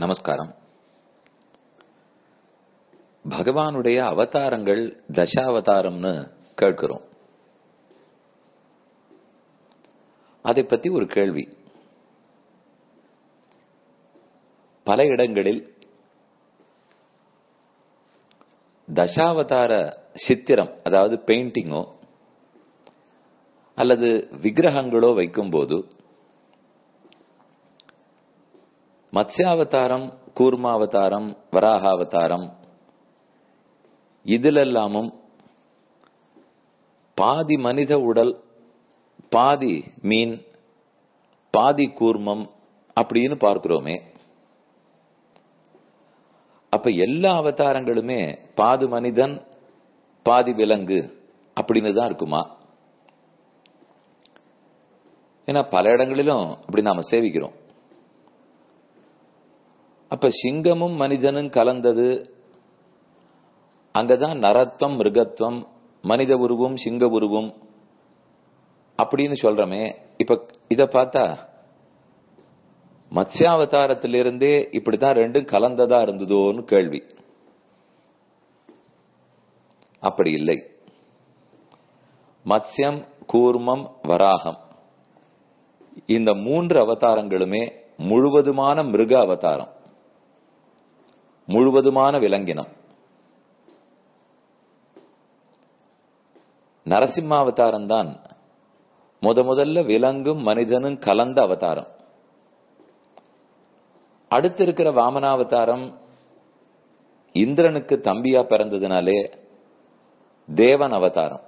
நமஸ்காரம் பகவானுடைய அவதாரங்கள் தசாவதாரம்னு கேட்கிறோம் அதை பத்தி ஒரு கேள்வி பல இடங்களில் தசாவதார சித்திரம் அதாவது பெயிண்டிங்கோ அல்லது விக்கிரகங்களோ வைக்கும்போது மத்ஸ்யாவதாரம் கூர்மாவதாரம் வராகாவதாரம் இதிலெல்லாமும் பாதி மனித உடல் பாதி மீன் பாதி கூர்மம் அப்படின்னு பார்க்கிறோமே அப்ப எல்லா அவதாரங்களுமே பாதி மனிதன் பாதி விலங்கு அப்படின்னு தான் இருக்குமா ஏன்னா பல இடங்களிலும் அப்படி நாம சேவிக்கிறோம் அப்ப சிங்கமும் மனிதனும் கலந்தது அங்கதான் நரத்வம் மிருகத்துவம் மனித உருவம் சிங்க உருவம் அப்படின்னு சொல்றமே இப்ப இத பார்த்தா மத்ஸ்யாவதாரத்திலிருந்தே இப்படித்தான் ரெண்டும் கலந்ததா இருந்ததோன்னு கேள்வி அப்படி இல்லை மத்ஸ்யம் கூர்மம் வராகம் இந்த மூன்று அவதாரங்களுமே முழுவதுமான மிருக அவதாரம் முழுவதுமான விலங்கினம் நரசிம்மாவதாரம் தான் முத முதல்ல விலங்கும் மனிதனும் கலந்த அவதாரம் அடுத்து இருக்கிற வாமனாவதாரம் இந்திரனுக்கு தம்பியா பிறந்ததுனாலே தேவன் அவதாரம்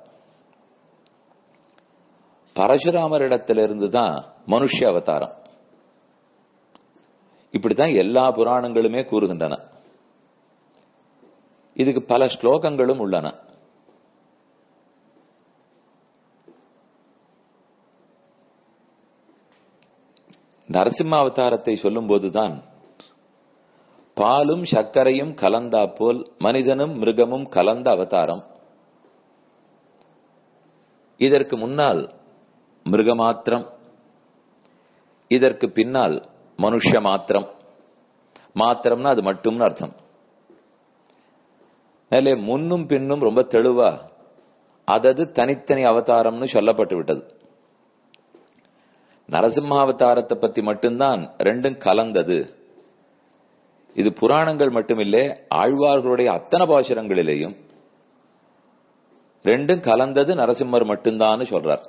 பரசுராமரிடத்திலிருந்து தான் மனுஷ அவதாரம் இப்படித்தான் எல்லா புராணங்களுமே கூறுகின்றன இதுக்கு பல ஸ்லோகங்களும் உள்ளன நரசிம்ம அவதாரத்தை சொல்லும் போதுதான் பாலும் சர்க்கரையும் கலந்தா போல் மனிதனும் மிருகமும் கலந்த அவதாரம் இதற்கு முன்னால் மிருக மாத்திரம் இதற்கு பின்னால் மனுஷ மாத்திரம் மாத்திரம்னா அது மட்டும்னு அர்த்தம் மேலே முன்னும் பின்னும் ரொம்ப தெளிவா அதது தனித்தனி அவதாரம்னு சொல்லப்பட்டு விட்டது நரசிம்மாவதாரத்தை பத்தி மட்டும்தான் ரெண்டும் கலந்தது இது புராணங்கள் மட்டுமில்லை ஆழ்வார்களுடைய அத்தனை பாசுரங்களிலேயும் ரெண்டும் கலந்தது நரசிம்மர் மட்டும்தான் சொல்றார்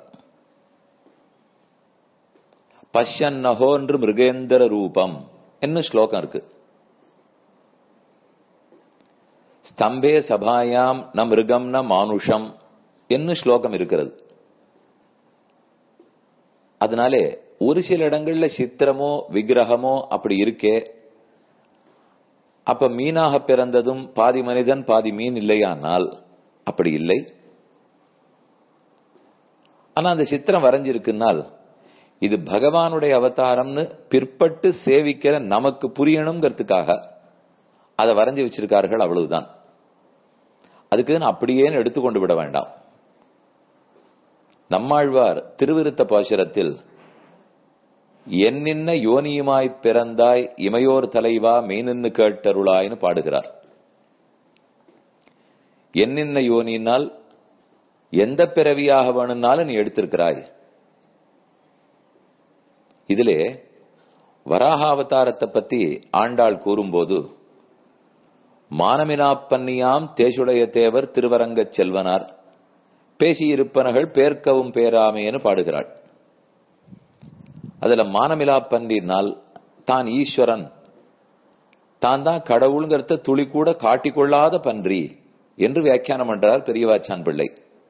பஷ்யன்னஹோன்று மிருகேந்திர ரூபம் என்ன ஸ்லோகம் இருக்கு ஸ்தம்பே சபாயாம் ந மிருகம் ந மானுஷம் என்ன ஸ்லோகம் இருக்கிறது அதனாலே ஒரு சில இடங்கள்ல சித்திரமோ விக்கிரகமோ அப்படி இருக்கே அப்ப மீனாக பிறந்ததும் பாதி மனிதன் பாதி மீன் இல்லையானால் அப்படி இல்லை ஆனா அந்த சித்திரம் வரைஞ்சிருக்குனால் இது பகவானுடைய அவதாரம்னு பிற்பட்டு சேவிக்கிற நமக்கு புரியணுங்கிறதுக்காக அதை வரைஞ்சி வச்சிருக்கார்கள் அவ்வளவுதான் அதுக்கு அப்படியே எடுத்துக்கொண்டு விட வேண்டாம் நம்மாழ்வார் திருவிருத்த பாசுரத்தில் என்னின்ன யோனியுமாய் பிறந்தாய் இமையோர் தலைவா மெய்நின்னு கேட்டருளாய்னு பாடுகிறார் என்னின்ன யோனினால் எந்த பிறவியாக வேணும்னாலும் நீ எடுத்திருக்கிறாய் இதிலே வராகாவதாரத்தை பத்தி ஆண்டாள் கூறும்போது மானமினாப்பன்னியாம் தேசுடைய தேவர் திருவரங்கச் செல்வனார் பேசியிருப்பனகள் பேர்க்கவும் பேராமேன்னு பாடுகிறாள் அதுல மானமிலா பன்றினால் தான் ஈஸ்வரன் தான் தான் கடவுளுங்கிறத துளி கூட காட்டிக்கொள்ளாத பன்றி என்று வியாக்கியானம் பண்றார் பெரியவாச்சான் பிள்ளை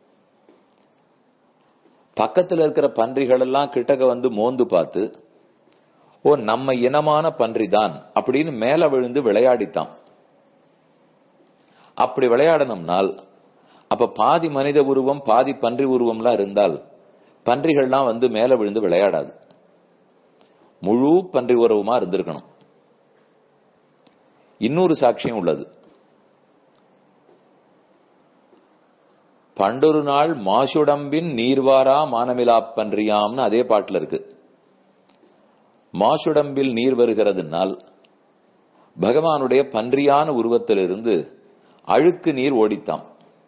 பக்கத்துல இருக்கிற பன்றிகள் எல்லாம் கிட்டக்க வந்து மோந்து பார்த்து ஓ நம்ம இனமான பன்றி தான் அப்படின்னு மேல விழுந்து விளையாடித்தான் அப்படி விளையாடணும்னால் அப்ப பாதி மனித உருவம் பாதி பன்றி உருவம்லாம் இருந்தால் பன்றிகள்லாம் வந்து மேல விழுந்து விளையாடாது முழு பன்றி உறவுமா இருந்திருக்கணும் இன்னொரு சாட்சியம் உள்ளது பண்டொரு நாள் மாசுடம்பின் நீர்வாரா மானமிலா பன்றியாம்னு அதே பாட்டுல இருக்கு மாசுடம்பில் நீர் வருகிறதுனால் பகவானுடைய பன்றியான உருவத்திலிருந்து அழுக்கு நீர் ஓடித்தாம்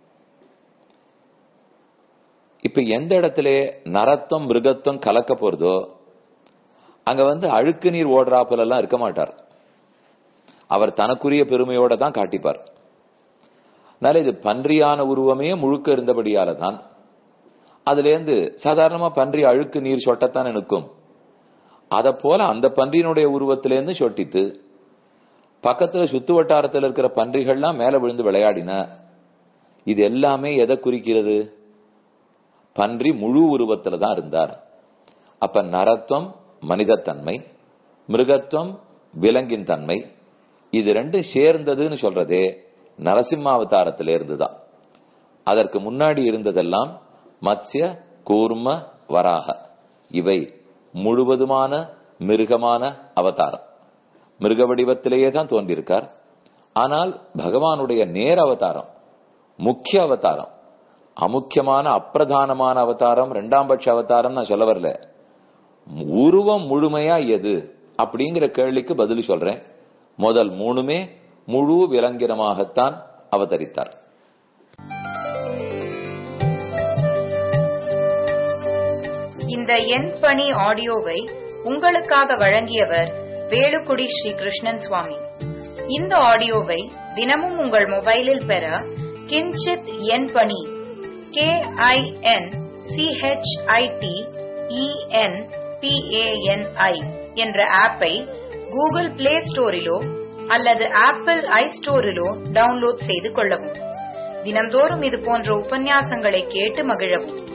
இப்ப எந்த இடத்துல நரத்தம் மிருகத்தம் கலக்க போறதோ அங்க வந்து அழுக்கு நீர் ஓடுறாப்புல எல்லாம் இருக்க மாட்டார் அவர் தனக்குரிய பெருமையோட தான் காட்டிப்பார் அதனால இது பன்றியான உருவமே முழுக்க இருந்தபடியால தான் அதுல இருந்து சாதாரணமா பன்றி அழுக்கு நீர் சொட்டத்தான் நிற்கும் அத போல அந்த பன்றியினுடைய உருவத்திலேருந்து சொட்டித்து பக்கத்துல சுத்து வட்டாரத்தில் இருக்கிற பன்றிகள்லாம் மேல விழுந்து விளையாடின இது எல்லாமே எதை குறிக்கிறது பன்றி முழு உருவத்துல தான் இருந்தார் அப்ப நரத்துவம் மனிதத்தன்மை மிருகத்துவம் விலங்கின் தன்மை இது ரெண்டும் சேர்ந்ததுன்னு சொல்றதே நரசிம்மாவதாரத்தில இருந்துதான் அதற்கு முன்னாடி இருந்ததெல்லாம் மத்ய கூர்ம வராக இவை முழுவதுமான மிருகமான அவதாரம் மிருக வடிவத்திலேயே தான் தோன்றியிருக்கார் ஆனால் பகவானுடைய நேர அவதாரம் முக்கிய அவதாரம் அமுக்கியமான அப்பிரதானமான அவதாரம் இரண்டாம் பட்ச அவதாரம் நான் சொல்ல வரல உருவம் முழுமையா எது அப்படிங்கிற கேள்விக்கு பதில் சொல்றேன் முதல் மூணுமே முழு விலங்கினமாகத்தான் அவதரித்தார் இந்த எண் பணி ஆடியோவை உங்களுக்காக வழங்கியவர் வேலுக்குடி ஸ்ரீ கிருஷ்ணன் சுவாமி இந்த ஆடியோவை தினமும் உங்கள் மொபைலில் பெற கிஞ்சித் எண் பணி கே ஐ என் சிஹெச்ஐடி இஎன் பிஏஎன்ஐ என்ற ஆப்பை கூகுள் பிளே ஸ்டோரிலோ அல்லது ஆப்பிள் ஐ ஸ்டோரிலோ டவுன்லோட் செய்து கொள்ளவும் தினம்தோறும் இது போன்ற உபன்யாசங்களை கேட்டு மகிழவும்